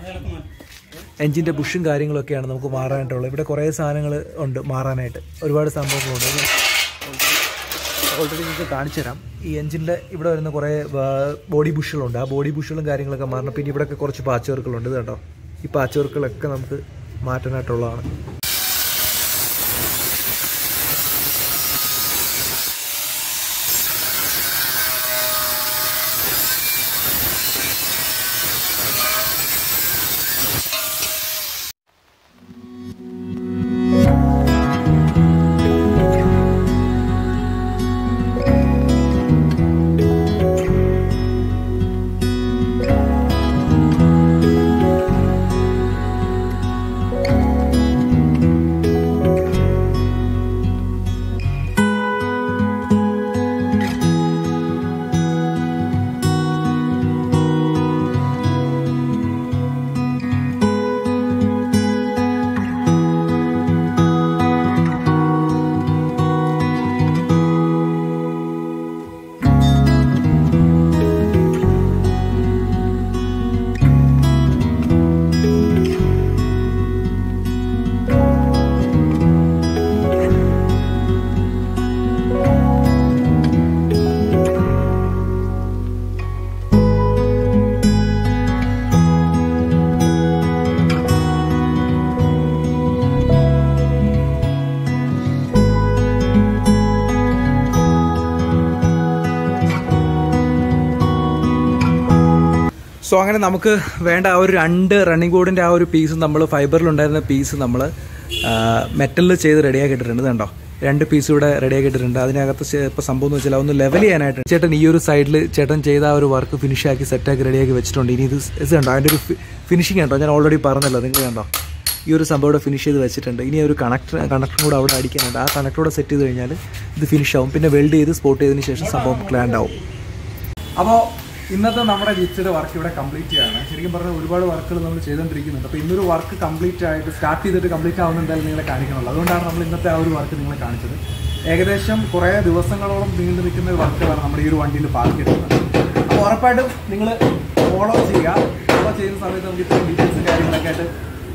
എഞ്ചിൻ്റെ ബുഷും കാര്യങ്ങളൊക്കെയാണ് നമുക്ക് മാറാനായിട്ടുള്ളത് ഇവിടെ കുറേ സാധനങ്ങൾ ഉണ്ട് മാറാനായിട്ട് ഒരുപാട് സംഭവങ്ങളുണ്ട് ഇത് ഓൾറെഡി നിങ്ങൾക്ക് കാണിച്ചു തരാം ഈ എഞ്ചിൻ്റെ ഇവിടെ വരുന്ന കുറേ ബോഡി ബുഷുകളുണ്ട് ആ ബോഡി ബുഷുകളും കാര്യങ്ങളൊക്കെ മാറണം പിന്നെ ഇവിടെയൊക്കെ കുറച്ച് പാച്ച് വർക്കുകളുണ്ട് ഇത് കേട്ടോ ഈ പാച്ച് വർക്കുകളൊക്കെ നമുക്ക് മാറ്റാനായിട്ടുള്ളതാണ് സോ അങ്ങനെ നമുക്ക് വേണ്ട ആ ഒരു രണ്ട് റണ്ണിങ് ബോർഡിൻ്റെ ആ ഒരു പീസ് നമ്മൾ ഫൈബറിലുണ്ടായിരുന്ന പീസ് നമ്മൾ മെറ്റലിൽ ചെയ്ത് റെഡിയാക്കിയിട്ടുണ്ട് കണ്ടോ രണ്ട് പീസ് ഇവിടെ റെഡിയാക്കിയിട്ടുണ്ട് അതിനകത്ത് ചെ- ഇപ്പൊ സംഭവം എന്ന് വെച്ചാൽ ഒന്ന് ലെവൽ ചെയ്യാനായിട്ട് ചേട്ടൻ ഈ ഒരു സൈഡിൽ ചേട്ടൻ ചെയ്ത ആ ഒരു വർക്ക് ഫിനിഷാക്കി സെറ്റാക്കി റെഡിയാക്കി വെച്ചിട്ടുണ്ട് ഇനി ഇത് സ് ഇത് കണ്ടോ അതിൻ്റെ ഒരു ഫിനിഷിങ് കണ്ടോ ഞാൻ ഓൾറെഡി പറഞ്ഞല്ലോ നിങ്ങൾ കണ്ടോ ഈ ഒരു സംഭവം ഇവിടെ ഫിനിഷ് ചെയ്ത് വെച്ചിട്ടുണ്ട് ഇനി ഒരു കണക്ടർ കണക്ടറും കൂടെ അവിടെ അടിക്കാനുണ്ട് ആ കണക്ടറൂടെ സെറ്റ് ചെയ്ത് കഴിഞ്ഞാൽ ഇത് ഫിനിഷ് ആവും പിന്നെ വെൽഡ് ചെയ്ത് സ്പോട്ട് ചെയ്തതിന് ശേഷം സംഭവം ക്ലാൻഡ് ആവും അപ്പോൾ ഇന്നത്തെ നമ്മുടെ ജിച്ചിയുടെ വർക്ക് ഇവിടെ കംപ്ലീറ്റ് ചെയ്യാണ് ശരിക്കും പറഞ്ഞാൽ ഒരുപാട് വർക്കുകൾ നമ്മൾ ചെയ്തുകൊണ്ടിരിക്കുന്നുണ്ട് അപ്പോൾ ഇന്നൊരു വർക്ക് കംപ്ലീറ്റ് ആയിട്ട് സ്റ്റാർട്ട് ചെയ്തിട്ട് കംപ്ലീറ്റ് ആവുന്ന എന്തായാലും നിങ്ങളെ കാണിക്കണമല്ലോ അതുകൊണ്ടാണ് നമ്മൾ ഇന്നത്തെ ആ ഒരു വർക്ക് നിങ്ങളെ കാണിച്ചത് ഏകദേശം കുറേ ദിവസങ്ങളോളം നീണ്ടു നിൽക്കുന്ന ഒരു വർക്കുകളാണ് നമ്മുടെ ഈ ഒരു വണ്ടിയിൽ പാർക്ക് ചെയ്തിട്ടുള്ളത് അപ്പോൾ ഉറപ്പായിട്ടും നിങ്ങൾ ഫോളോ ചെയ്യുക ഫോളോ ചെയ്യുന്ന സമയത്ത് നമുക്ക് ഇത്രയും ഡീറ്റെയിൽസും കാര്യങ്ങളൊക്കെ ആയിട്ട്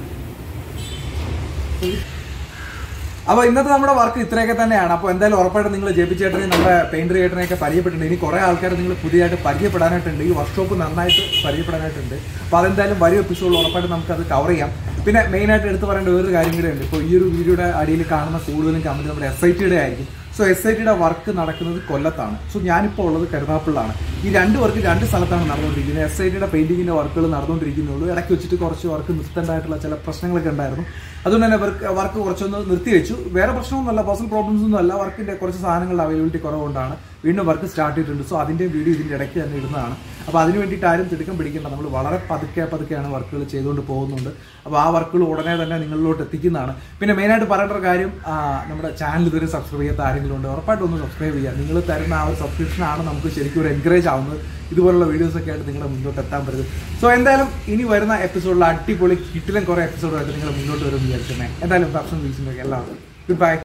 അപ്പോൾ ഇന്നത്തെ നമ്മുടെ വർക്ക് ഇത്രയൊക്കെ തന്നെയാണ് അപ്പോൾ എന്തായാലും ഉറപ്പായിട്ടും നിങ്ങൾ ജെ പി ചേട്ടനെയും നമ്മുടെ പെയിന്റർ ചേട്ടനെയൊക്കെ പരിചയപ്പെട്ടിട്ടുണ്ട് ഇനി കുറേ ആൾക്കാർ നിങ്ങൾ പുതിയതായിട്ട് പരിചയപ്പെടാനായിട്ടുണ്ട് ഈ വർക്ക്ഷോപ്പ് നന്നായിട്ട് പരിചയപ്പെടാനായിട്ടുണ്ട് അപ്പോൾ അതെന്തായാലും വരും എപ്പിസോഡിൽ ഉറപ്പായിട്ടും നമുക്കത് കവർ ചെയ്യാം പിന്നെ മെയിനായിട്ട് എടുത്തു പറയേണ്ട വേറൊരു കാര്യം കൂടെ ഉണ്ട് ഇപ്പോൾ ഈ ഒരു വീഡിയോയുടെ അടിയിൽ കാണുന്ന കൂടുതലും കമന്റ് നമ്മുടെ എസ് ഐ ടിയുടെ ആയിരിക്കും സോ എസ് ഐ ടിയുടെ വർക്ക് നടക്കുന്നത് കൊല്ലത്താണ് സോ ഞാനിപ്പോൾ ഉള്ളത് കരുനാപ്പിളിലാണ് ഈ രണ്ട് വർക്ക് രണ്ട് സ്ഥലത്താണ് നടന്നുകൊണ്ടിരിക്കുന്നത് എസ് ഐ ടിയുടെ പെയിന്റിങ്ങിന്റെ വർക്കുകൾ നടന്നുകൊണ്ടിരിക്കുന്നുള്ളൂ ഇടയ്ക്ക് വെച്ചിട്ട് കുറച്ച് വർക്ക് നിർത്തേണ്ടതായിട്ടുള്ള ചില പ്രശ്നങ്ങളൊക്കെ ഉണ്ടായിരുന്നു അതുകൊണ്ട് തന്നെ വർക്ക് വർക്ക് കുറച്ചൊന്ന് നിർത്തി വെച്ചു വേറെ പ്രശ്നമൊന്നുമല്ല പേഴ്സണൽ പ്രോബ്ലംസ് ഒന്നും അല്ല വർക്കിന്റെ കുറച്ച് സാധനങ്ങളുടെ അവൈലബിലിറ്റി കുറവുകൊണ്ടാണ് വീണ്ടും വർക്ക് സ്റ്റാർട്ട് ചെയ്തിട്ടുണ്ട് സോ അതിന്റെ വീഡിയോ ഇതിന്റെ ഇടയ്ക്ക് തന്നെ ഇടുന്നതാണ് അപ്പോൾ അതിന് വേണ്ടിയിട്ട് ആരും തിടുക്കം പിടിക്കേണ്ട നമ്മൾ വളരെ പതുക്കെ പതുക്കെയാണ് വർക്കുകൾ ചെയ്തുകൊണ്ട് പോകുന്നുണ്ട് അപ്പോൾ ആ വർക്കുകൾ ഉടനെ തന്നെ നിങ്ങളിലോട്ട് എത്തിക്കുന്നതാണ് പിന്നെ മെയിനായിട്ട് പറയേണ്ട ഒരു കാര്യം ആ, നമ്മുടെ ചാനൽ ഇതുവരെ സബ്സ്ക്രൈബ് ചെയ്യാത്ത ആരെങ്കിലും ഉണ്ട് ഉറപ്പായിട്ടും ഒന്ന് സബ്സ്ക്രൈബ് ചെയ്യുക നിങ്ങൾ തരുന്ന ആ ഒരു സബ്സ്ക്രിപ്ഷനാണ് നമുക്ക് ശരിക്കും ഒരു എൻകറേജ് ആവുന്നത് ഇതുപോലുള്ള വീഡിയോസ് ഒക്കെ ആയിട്ട് നിങ്ങളുടെ മുന്നോട്ട് എത്താൻ പറ്റുന്നത് സോ എന്തായാലും ഇനി വരുന്ന എപ്പിസോഡിൽ അടിപൊളി കിട്ടിലും കുറേ എപ്പിസോഡായിട്ട് നിങ്ങൾ മുന്നോട്ട് വരും വിചാരിച്ചേ എന്തായാലും ഭക്ഷണം വീഴ്ച എല്ലാവർക്കും ഗുഡ് ബൈ